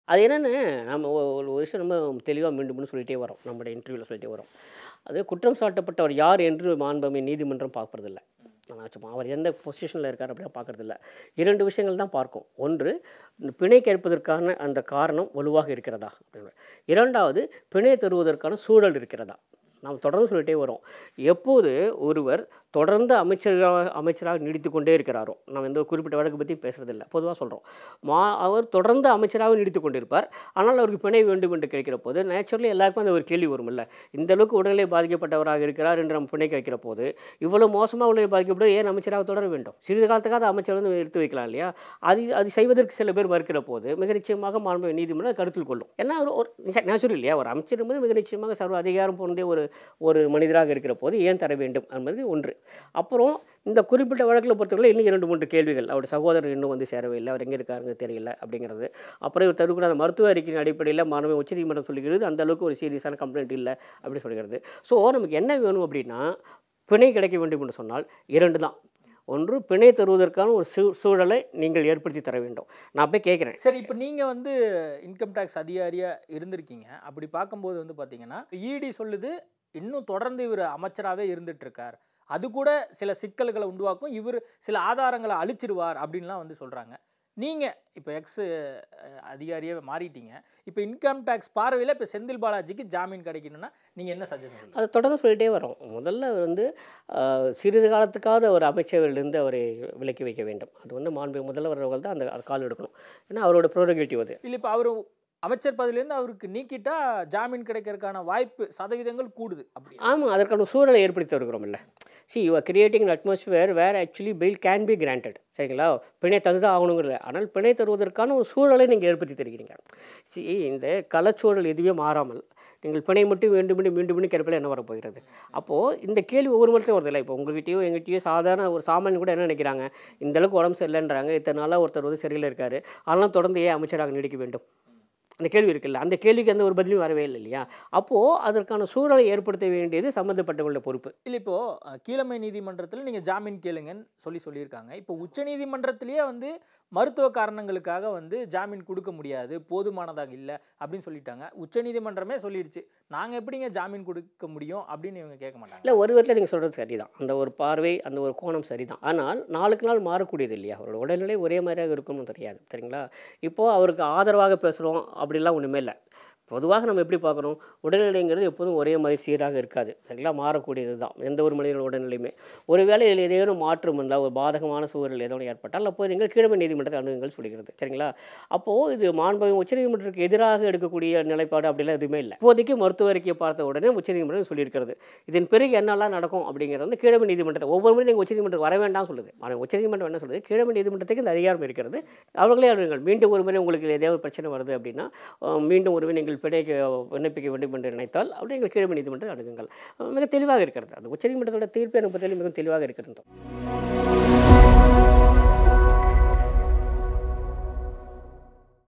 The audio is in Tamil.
அது என்னென்னு நம்ம ஒ- ஒரு ஒரு விஷயம் நம்ம தெளிவாக மீண்டும் மீண்டும் சொல்லிகிட்டே வரோம் நம்மளுடைய இன்டர்வியூவில் சொல்லிட்டே வரோம் அது குற்றம் சாட்டப்பட்டவர் யார் என்று மாண்பமை நீதிமன்றம் பார்க்கறதில்ல நான் சும்மா அவர் எந்த பொசிஷனில் இருக்கார் அப்படின்னா பார்க்கறதில்ல இரண்டு விஷயங்கள் தான் பார்க்கும் ஒன்று இந்த பிணை கேட்பதற்கான அந்த காரணம் வலுவாக இருக்கிறதா அப்படின்னு இரண்டாவது பிணை தருவதற்கான சூழல் இருக்கிறதா நாம் தொடர்ந்து சொல்லிட்டே வரோம் எப்போது ஒருவர் தொடர்ந்து அமைச்சராக அமைச்சராக நீடித்து கொண்டே இருக்கிறாரோ நம்ம எந்த ஒரு குறிப்பிட்ட வழக்கு பற்றி பேசுறதில்ல பொதுவாக சொல்கிறோம் மா அவர் தொடர்ந்து அமைச்சராக நீடித்து கொண்டிருப்பார் ஆனால் அவருக்கு பிணை வேண்டும் என்று கேட்கிற போது நேச்சுரலி எல்லாருக்கும் அந்த ஒரு கேள்வி வரும்ல இந்த அளவுக்கு உடல்நிலை பாதிக்கப்பட்டவராக இருக்கிறார் என்று நம்ம பிணை கேட்கிற போது இவ்வளவு மோசமாக உடல்நிலை பாதிக்கப்பட்ட ஏன் அமைச்சராக தொடர வேண்டும் சிறிது காலத்துக்காக அந்த அமைச்சர் வந்து எடுத்து வைக்கலாம் இல்லையா அது அது செய்வதற்கு சில பேர் மறுக்கிற போது மிக நிச்சயமாக மாண்பு நீதிமன்றம் அதை கருத்தில் கொள்ளும் ஏன்னா ஒரு ஒரு நேச்சுரல் இல்லையா ஒரு அமைச்சர் என்பது மிக நிச்சயமாக சர்வ அதிகாரம் பொருந்திய ஒரு ஒரு மனிதராக இருக்கிற போது ஏன் தர வேண்டும் என்பது ஒன்று அப்புறம் இந்த குறிப்பிட்ட வழக்கில் பொறுத்தவரை இன்னும் இரண்டு மூன்று கேள்விகள் அவருடைய சகோதரர் இன்னும் வந்து சேரவே இல்லை அவர் எங்கே இருக்காருன்னு தெரியல அப்படிங்கிறது அப்புறம் இவர் தருக்கூடாத மருத்துவ அறிக்கையின் அடிப்படையில் மாணவ உச்சநீதிமன்றம் சொல்லுகிறது அந்த அளவுக்கு ஒரு சீரியஸான கம்ப்ளைண்ட் இல்லை அப்படி சொல்கிறது ஸோ நமக்கு என்ன வேணும் அப்படின்னா பிணை கிடைக்க வேண்டும் என்று சொன்னால் இரண்டு தான் ஒன்று பிணை தருவதற்கான ஒரு சூ சூழலை நீங்கள் ஏற்படுத்தி தர வேண்டும் நான் போய் கேட்குறேன் சரி இப்போ நீங்கள் வந்து இன்கம் டேக்ஸ் அதிகாரியாக இருந்திருக்கீங்க அப்படி பார்க்கும்போது வந்து பார்த்தீங்கன்னா இடி சொல்லுது இன்னும் தொடர்ந்து இவர் அமைச்சராகவே இருந்துட்டு இருக்கார் அது கூட சில சிக்கல்களை உருவாக்கும் இவர் சில ஆதாரங்களை அழிச்சிருவார் அப்படின்லாம் வந்து சொல்கிறாங்க நீங்கள் இப்போ எக்ஸ் அதிகாரியாக மாறிட்டீங்க இப்போ இன்கம் டேக்ஸ் பார்வையில் இப்போ செந்தில் பாலாஜிக்கு ஜாமீன் கிடைக்கணும்னா நீங்கள் என்ன சஜஷன் சொல்லுங்கள் அதை தொடர்ந்து சொல்லிட்டே வரோம் முதல்ல அவர் வந்து ஆஹ், சிறிது காலத்துக்காவது ஒரு அமைச்சர்களிலிருந்து அவரை விலக்கி வைக்க வேண்டும் அது வந்து மாண்பு முதல்வர் அவர்கள் தான் அந்த அது கால் எடுக்கணும் ஏன்னா அவரோட ப்ரோரகேட்டிவ் அது இல்லை இப்போ அவர் அமைச்சர் பதவியிலேருந்து அவருக்கு நீக்கிட்டா ஜாமீன் கிடைக்கிறதுக்கான வாய்ப்பு சதவீதங்கள் கூடுது அப்படி ஆமாம் அதற்கான சூழலை ஏற்படுத்தி வருகிறோம்ல see you are creating an atmosphere where actually bail can be granted சரிங்களா பிணை தந்துதான் ஆகணுங்கிறது ஆனால் பிணை தருவதற்கான ஒரு சூழலை நீங்கள் ஏற்படுத்தி தருகிறீங்க சி இந்த கலச்சூழல் எதுவுமே மாறாமல் நீங்கள் பிணை மட்டும் வேண்டும் மீண்டும் மீண்டும் மீண்டும் கேட்பதில் என்ன வரப்போகிறது அப்போது இந்த கேள்வி ஒவ்வொரு மரத்தையும் வருது இல்லை இப்போ உங்கள்கிட்டயோ எங்கிட்டயோ சாதாரண ஒரு சாமானியன் கூட என்ன நினைக்கிறாங்க இந்த அளவுக்கு உடம்பு சரியில்லைன்றாங்க இத்தனை நாளாக ஒருத்தர் வந்து சரியில் இருக்காரு ஆனால் தொடர்ந்து ஏன் அமைச்சராக நீடிக்க வேண்டும் அந்த கேள்வி இருக்குல்ல அந்த கேள்விக்கு எந்த ஒரு பதிலும் வரவே இல்லை இல்லையா அப்போது அதற்கான சூழலை ஏற்படுத்த வேண்டியது சம்மந்தப்பட்டவங்களோட பொறுப்பு இல்லை இப்போது கீழமை நீதிமன்றத்தில் நீங்கள் ஜாமீன் கேளுங்கன்னு சொல்லி சொல்லியிருக்காங்க இப்போ உச்ச நீதிமன்றத்திலேயே வந்து மருத்துவ காரணங்களுக்காக வந்து ஜாமீன் கொடுக்க முடியாது போதுமானதாக இல்லை அப்படின்னு சொல்லிட்டாங்க உச்ச நீதிமன்றமே சொல்லிடுச்சு நாங்கள் எப்படிங்க ஜாமீன் கொடுக்க முடியும் அப்படின்னு இவங்க கேட்க மாட்டாங்க இல்லை ஒரு விதத்தில் நீங்கள் சொல்கிறது சரிதான் அந்த ஒரு பார்வை அந்த ஒரு கோணம் சரிதான் ஆனால் நாளுக்கு நாள் மாறக்கூடியது இல்லையா அவரோட உடல்நிலை ஒரே மாதிரியாக இருக்கும்னு தெரியாது சரிங்களா இப்போது அவருக்கு ஆதரவாக பேசுகிறோம் அப்படிலாம் ஒன்றுமே இல்லை பொதுவாக நம்ம எப்படி பார்க்குறோம் உடல்நிலைங்கிறது எப்போதும் ஒரே மாதிரி சீராக இருக்காது சரிங்களா மாறக்கூடியது தான் எந்த ஒரு மனிதனோட உடல்நிலையுமே ஒருவேளை இதில் ஏதேனும் மாற்றம் இருந்தால் ஒரு பாதகமான சூழல் ஏதோ ஏற்பட்டால் அப்போ நீங்கள் கீழமை நீதிமன்றத்தை அணுகுங்கள் சொல்கிறது சரிங்களா அப்போது இது மாண்பகம் உச்சநீதிமன்றத்துக்கு எதிராக எடுக்கக்கூடிய நிலைப்பாடு அப்படிலாம் எதுவுமே இல்லை இப்போதைக்கு மருத்துவ அறிக்கையை பார்த்த உடனே உச்சநீதிமன்றம் சொல்லியிருக்கிறது இதன் பிறகு என்னெல்லாம் நடக்கும் அப்படிங்கிறது வந்து கீழமை நீதிமன்றத்தை ஒவ்வொரு முறை நீங்கள் உச்சநீதிமன்றம் வர வேண்டாம் சொல்லுது ஆனால் உச்சநீதிமன்றம் என்ன சொல்லுது கீழமை நீதிமன்றத்துக்கு இந்த அதிகாரம் இருக்கிறது அவர்களே அணுகுங்கள் மீண்டும் ஒரு முறை உங்களுக்கு ஏதாவது ஒரு பிரச்சனை வருது அப்படின்னா அஹ், மீண்டும் ஒரு முறை நீங்கள் பிணைக்க விண்ணப்பிக்க வேண்டும் என்று நினைத்தால் அப்படி நீங்கள் கீழமை நீதிமன்றத்தை அணுகுங்கள் அஹ், மிக தெளிவாக இருக்கிறது அந்த உச்சநீதிமன்றத்தோட தீர்ப்பு எனக்கு பற்றியும் மிக தெளிவாக இருக்கிறது